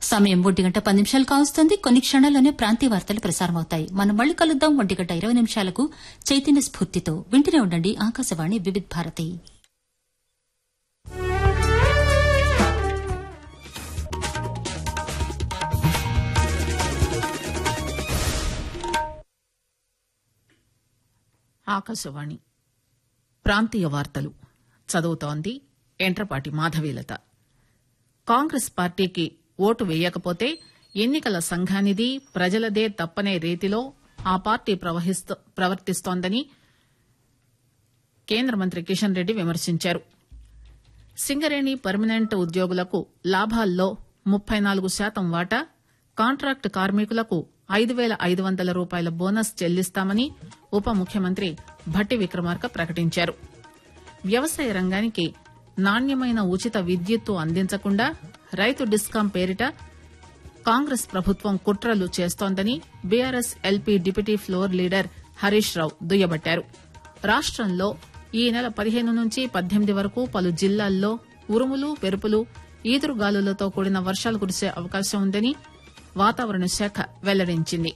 సమయం ఒంటి గంట పది నిమిషాలు కావస్తుంది కొన్ని క్షణాల్లోనే ప్రాంతీయ వార్తలు ప్రసారమవుతాయి మనం మళ్ళీ కలుద్దాం ఒంటి గంట ఇరవై నిమిషాలకు చైతన్య స్ఫూర్తితో వింటూనే ఉండండి ఆకాశవాణి వివిధ్ భారతి ఆకాశవాణి ప్రాంతీయ వార్తలు చదువుతోంది ఎంట్రపాటి మాధవీలత కాంగ్రెస్ పార్టీకి ఓటు వేయకపోతే ఎన్నికల సంఘానిది ప్రజలదే తప్పనే రీతిలో ఆ పార్టీ ప్రవహిస్తూ- ప్రవర్తిస్తోందని కేంద్ర మంత్రి కిషన్ రెడ్డి విమర్శించారు సింగరేణి పర్మనెంట్ ఉద్యోగులకు లాభాల్లో ముప్పై నాలుగు శాతం వాటా కాంట్రాక్టు కార్మికులకు ఐదు పేల ఐదు వందల రూపాయల బోనస్ చెల్లిస్తామని ఉప ముఖ్యమంత్రి భట్టి విక్రమార్క ప్రకటించారు వ్యవసాయ రంగానికి నాణ్యమైన ఉచిత విద్యుత్తు అందించకుండా రైతు డిస్కాం పేరిట కాంగ్రెస్ ప్రభుత్వం కుట్రలు చేస్తోందని BRS LP deputy floor leader Harish Rao దుయ్యబట్టారు రాష్టంలో ఈ నెల పదిహేను నుంచి పద్దెనిమిది వరకు పలు జిల్లాల్లో ఉరుములు పెరుపులు ఈదురుగాలులతో కూడిన వర్షాలు కురిసే అవకాశం ఉందని వాతావరణ శాఖ వెల్లడించింది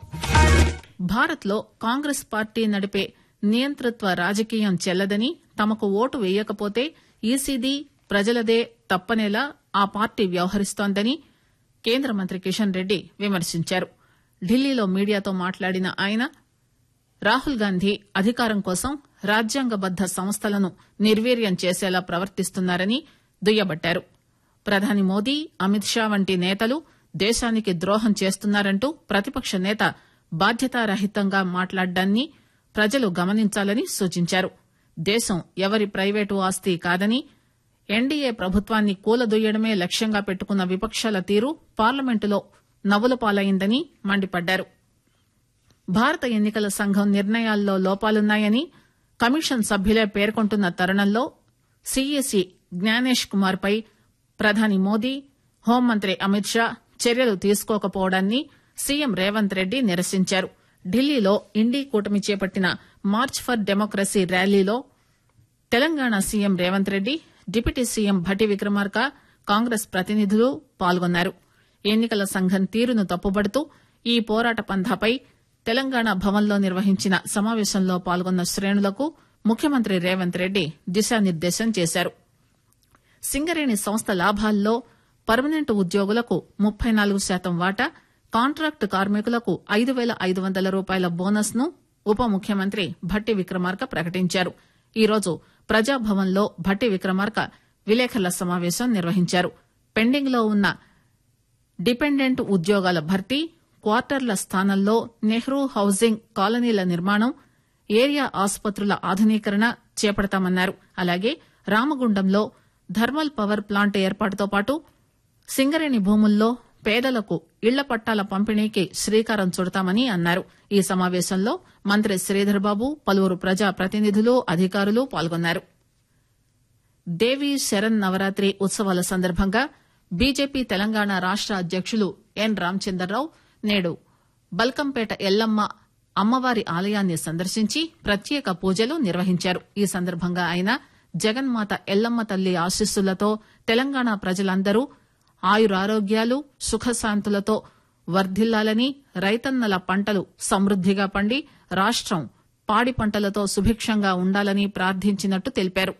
భారత్ లో కాంగ్రెస్ పార్టీ నడిపే నియంతృత్వ రాజకీయం చెల్లదని తమకు ఓటు వేయకపోతే ఈసీదీ ప్రజలదే తప్పనేలా ఆ పార్టీ వ్యవహరిస్తోందని కేంద్ర మంత్రి కిషన్ రెడ్డి విమర్శించారు ఢిల్లీలో మీడియాతో మాట్లాడిన ఆయన రాహుల్ గాంధీ అధికారం కోసం రాజ్యాంగబద్ద సంస్థలను నిర్వీర్యం చేసేలా ప్రవర్తిస్తున్నారని దుయ్యబట్టారు ప్రధాని మోదీ అమిత్ షా వంటి నేతలు దేశానికి ద్రోహం చేస్తున్నారంటూ ప్రతిపక్ష నేత బాధ్యతారహితంగా మాట్లాడ్డాన్ని ప్రజలు గమనించాలని సూచించారు దేశం ఎవరి ప్రైవేటు ఆస్తి కాదని ఎన్డీఏ ప్రభుత్వాన్ని కూలదొయ్యడమే లక్ష్యంగా పెట్టుకున్న విపక్షాల తీరు పార్లమెంటులో నవ్వుల పాలైందని మండిపడ్డారు భారత ఎన్నికల సంఘం నిర్ణయాల్లో లోపాలున్నాయని కమిషన్ సభ్యులే పేర్కొంటున్న తరుణంలో సీఈసీ జ్ఞానేష్ కుమార్ పై ప్రధాని మోదీ హోంమంత్రి అమిత్ షా చర్యలు తీసుకోకపోవడాన్ని సీఎం రేవంత్ రెడ్డి నిరసించారు ఢిల్లీలో ఇండీ కూటమి చేపట్టిన మార్చ్ ఫర్ డెమోక్రసీ ర్యాలీలో Telangana CM Revanth Reddy deputy CM Bhatti Vikramarka Congress ప్రతినిధులు పాల్గొన్నారు ఎన్నికల సంఘం తీరును తప్పుబడుతూ ఈ పోరాట పంథాపై తెలంగాణ భవన్లో నిర్వహించిన సమావేశంలో పాల్గొన్న శ్రేణులకు ముఖ్యమంత్రి రేవంత్ రెడ్డి దిశానిర్దేశం చేశారు సింగరేణి సంస్థ లాభాల్లో పర్మనెంట్ ఉద్యోగులకు ముప్పై నాలుగు శాతం వాటా కాంట్రాక్టు కార్మికులకు ఐదు పేల ఐదు వందల రూపాయల బోనస్ ను ఉప ముఖ్యమంత్రి భట్టి విక్రమార్క ప్రకటించారు ఈరోజు ప్రజాభవన్లో భట్టి విక్రమార్క విలేకరుల సమావేశం నిర్వహించారు పెండింగ్ లో ఉన్న డిపెండెంట్ ఉద్యోగాల భర్తీ క్వార్టర్ల స్థానంలో నెహ్రూ హౌసింగ్ కాలనీల నిర్మాణం ఏరియా ఆసుపత్రుల ఆధునీకరణ చేపడతామన్నారు అలాగే రామగుండంలో థర్మల్ పవర్ ప్లాంట్ ఏర్పాటుతో పాటు సింగరేణి భూముల్లో పేదలకు ఇళ్ల పట్టాల పంపిణీకి శ్రీకారం చుడతామని అన్నారు ఈ సమావేశంలో మంత్రి శ్రీధర్ బాబు పలువురు ప్రజా ప్రతినిధులు అధికారులు పాల్గొన్నారు దేవీ శరణ్ నవరాత్రి ఉత్సవాల సందర్భంగా బీజేపీ తెలంగాణ రాష్ట అధ్యకులు ఎన్ రామచంద్రరావు నేడు బల్కంపేట ఎల్లమ్మ అమ్మవారి ఆలయాన్ని సందర్శించి ప్రత్యేక పూజలు నిర్వహించారు ఈ సందర్భంగా ఆయన జగన్మాత ఎల్లమ్మ తల్లి ఆశీస్సులతో తెలంగాణ ప్రజలందరూ ఆయురారోగ్యాలు సుఖశాంతులతో వర్ధిల్లాలని రైతన్నల పంటలు సమృద్దిగా పండి రాష్టం పాడి పంటలతో సుభిక్షంగా ఉండాలని ప్రార్థించినట్టు తెలిపారు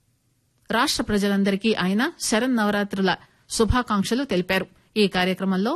రాష్ట ప్రజలందరికీ ఆయన శరన్నవరాత్రుల శుభాకాంక్షలు తెలిపారు ఈ కార్యక్రమంలో